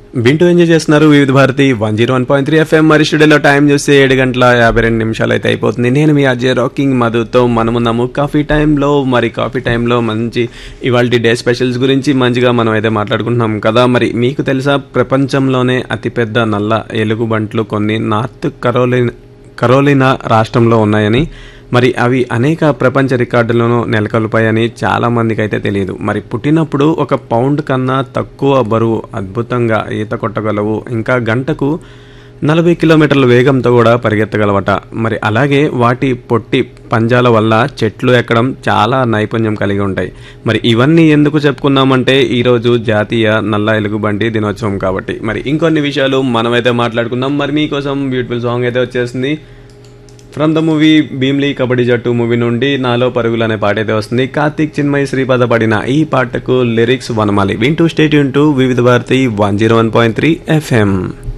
వింటూ ఎంజాయ్ చేస్తున్నారు Vividh Bharati one zero one point three FM మరి స్టూడియోలో టైం చూస్తే ఏడు గంటల యాభై రెండు నిమిషాలు అయితే అయిపోతుంది నేను మీ అజయ్ రాకింగ్ మధుతో మనమున్నాము కాఫీ టైంలో మరి కాఫీ టైంలో మంచి ఇవాళ డే స్పెషల్స్ గురించి మంచిగా మనం అయితే మాట్లాడుకుంటున్నాం కదా మరి మీకు తెలుసా ప్రపంచంలోనే అతిపెద్ద నల్ల ఎలుగుబంట్లు కొన్ని నార్త్ కరోలినా కరోలినా రాష్ట్రంలో ఉన్నాయని మరి అవి అనేక ప్రపంచ రికార్డులను నెలకొల్పాయని చాలా మందికి అయితే తెలియదు మరి పుట్టినప్పుడు ఒక పౌండ్ కన్నా తక్కువ బరువు అద్భుతంగా ఈత కొట్టగలవు ఇంకా గంటకు నలభై కిలోమీటర్ల వేగంతో కూడా పరిగెత్తగలవట మరి అలాగే వాటి పొట్టి పంజాల వల్ల చెట్లు ఎక్కడం చాలా నైపుణ్యం కలిగి ఉంటాయి మరి ఇవన్నీ ఎందుకు చెప్పుకున్నామంటే ఈరోజు జాతీయ నల్ల ఎలుగుబంటి దినోత్సవం కాబట్టి మరి ఇంకొన్ని విషయాలు మనమైతే మాట్లాడుకుందాం మరి మీకోసం బ్యూటిఫుల్ సాంగ్ అయితే వచ్చేసింది from the movie Bheemili Kabaddi Jattu movie నుండి నాలో పరుగులు అనే పాట అయితే వస్తుంది కార్తీక్ చిన్మయ్ శ్రీపద పడిన ఈ పాటకు లిరిక్స్ వనమాలి వింటూ state to Vividh Bharati one zero one point three FM